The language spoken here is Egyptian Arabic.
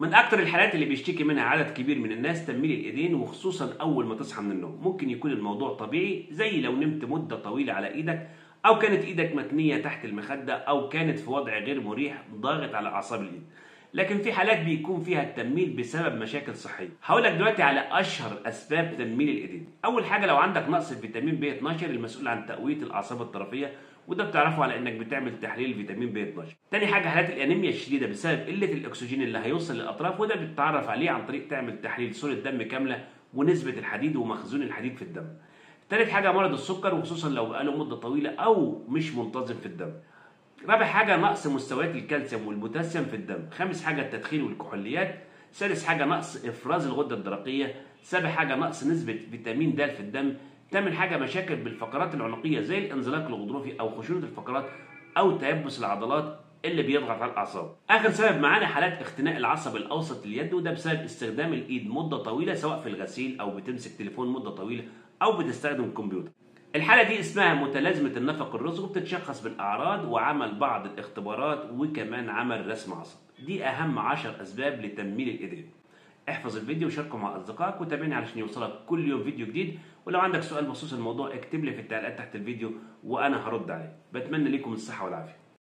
من اكتر الحالات اللي بيشتكي منها عدد كبير من الناس تنميل الايدين وخصوصا اول ما تصحى من النوم ممكن يكون الموضوع طبيعي زي لو نمت مده طويله على ايدك او كانت ايدك متنيه تحت المخده او كانت في وضع غير مريح ضاغط على اعصاب الايد لكن في حالات بيكون فيها التنميل بسبب مشاكل صحيه هقول لك دلوقتي على اشهر اسباب تنميل الايدين اول حاجه لو عندك نقص فيتامين بي 12 المسؤول عن تقويه الاعصاب الطرفيه وده بتعرفه على انك بتعمل تحليل فيتامين بي 12 تاني حاجه حالات الانيميا الشديده بسبب قله الاكسجين اللي هيوصل للاطراف وده بتتعرف عليه عن طريق تعمل تحليل صوره دم كامله ونسبه الحديد ومخزون الحديد في الدم تالت حاجه مرض السكر وخصوصا لو بقاله مده طويله او مش منتظم في الدم رابع حاجة نقص مستويات الكالسيوم والبوتاسيوم في الدم خامس حاجة التدخين والكحوليات سادس حاجة نقص إفراز الغدة الدرقية سابع حاجة نقص نسبة فيتامين د في الدم ثامن حاجة مشاكل بالفقرات العنقية زي الانزلاق الغضروفي أو خشونة الفقرات أو تيبس العضلات اللي بيضغط على الأعصاب آخر سبب معانا حالات اختناق العصب الأوسط لليد وده بسبب استخدام الإيد مدة طويلة سواء في الغسيل أو بتمسك تليفون مدة طويلة أو بتستخدم كمبيوتر الحالة دي اسمها متلازمة النفق الرزق وبتتشخص بالأعراض وعمل بعض الاختبارات وكمان عمل رسم عصب دي أهم عشر أسباب لتنميل الإيدين احفظ الفيديو وشاركه مع أصدقائك وتابعني علشان يوصلك كل يوم فيديو جديد ولو عندك سؤال بخصوص الموضوع اكتب لي في التعليقات تحت الفيديو وأنا هرد عليه بتمنى لكم الصحة والعافية